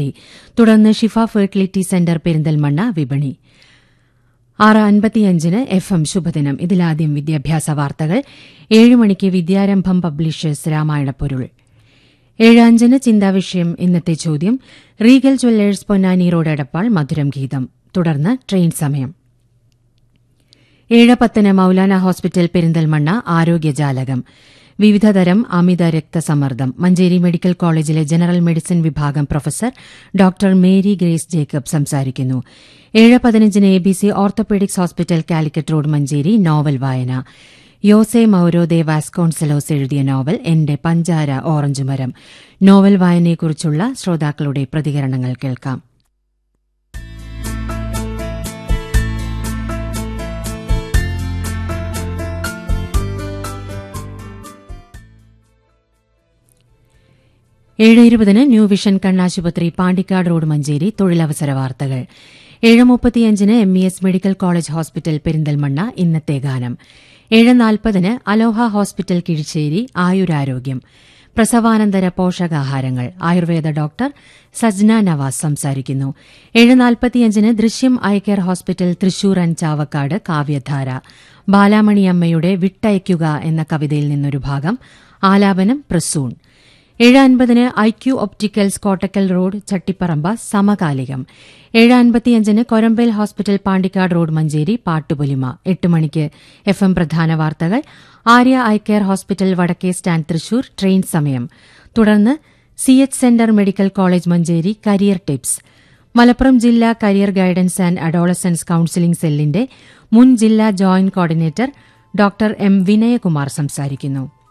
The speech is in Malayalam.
ടി തുടർന്ന് ഷിഫ ഫെർട്ടിലിറ്റി സെന്റർ പെരിന്തൽമണ്ണ വിപണി ആറ് അൻപത്തിയഞ്ചിന് എഫ് എം ശുഭദിനം ഇതിലാദ്യം വിദ്യാഭ്യാസ വാർത്തകൾ ഏഴ് മണിക്ക് വിദ്യാരംഭം പബ്ലിഷേഴ്സ് രാമായണപ്പൊരുൾ ഏഴ് അഞ്ചിന് ചിന്താവിഷയം ഇന്നത്തെ ചോദ്യം Regal jewellers Ponnani road Edappal മധുരം ഗീതം തുടർന്ന് ട്രെയിൻ സമയം ഏഴ് പത്തിന് മൌലാന ഹോസ്പിറ്റൽ പെരിന്തൽമണ്ണ ആരോഗ്യജാലകം വിവിധതരം അമിത രക്തസമ്മർദ്ദം മഞ്ചേരി മെഡിക്കൽ കോളേജിലെ ജനറൽ മെഡിസിൻ വിഭാഗം professor doctor Mary Grace Jacob സംസാരിക്കുന്നു ഏഴ് പതിനഞ്ചിന് A B C orthopaedics hospital Calicut road Manjeri novel വായന യോസെ മൌരോ ദേ വാസ്കോൺസലോസ് എഴുതിയ നോവൽ എന്റെ പഞ്ചാര ഓറഞ്ച് മരം നോവൽ വായനയെക്കുറിച്ചുള്ള ശ്രോതാക്കളുടെ പ്രതികരണങ്ങൾ കേൾക്കാം ഏഴ് ഇരുപതിന് ന്യൂ വിഷൻ കണ്ണാശുപത്രി പാണ്ടിക്കാട് റോഡ് മഞ്ചേരി തൊഴിലവസര വാർത്തകൾ ഏഴ് മുപ്പത്തിയഞ്ചിന് M E S medical college hospital Perinthalmanna ഇന്നത്തെ ഗാനം ഏഴ് നാൽപ്പതിന് അലോഹ ഹോസ്പിറ്റൽ കിഴിശ്ശേരി ആയുരാരോഗ്യം പ്രസവാനന്തര പോഷകാഹാരങ്ങൾ ആയുർവേദ ഡോക്ടർ സജ്ന നവാസ് സംസാരിക്കുന്നു ഏഴ് നാൽപ്പത്തിയഞ്ചിന് Drishyam eye care hospital Thrissur and Chavakkad കാവ്യധാര ബാലാമണിയമ്മയുടെ വിട്ടയക്കുക എന്ന കവിതയിൽ നിന്നൊരു ഭാഗം ആലാപനം പ്രസൂൺ ഏഴ് അൻപതിന് I Q opticals Kottakkal road Chattiparamba സമകാലികം ഏഴ് അൻപത്തിയഞ്ചിന് കൊരമ്പേൽ ഹോസ്പിറ്റൽ പാണ്ടിക്കാട് റോഡ് മഞ്ചേരി പാട്ടുപൊലിമ എട്ട് മണിക്ക് എഫ് എം പ്രധാന വാർത്തകൾ ആര്യ ഐ കെയർ ഹോസ്പിറ്റൽ വടക്കേ സ്റ്റാൻഡ് തൃശൂർ ട്രെയിൻ സമയം തുടർന്ന് C H centre medical college Manjeri career tips Malappuram ജില്ലാ career guidance and adolescence counselling സെല്ലിന്റെ മുൻ ജില്ലാ joint coordinator doctor M Vinayakumar സംസാരിക്കുന്നു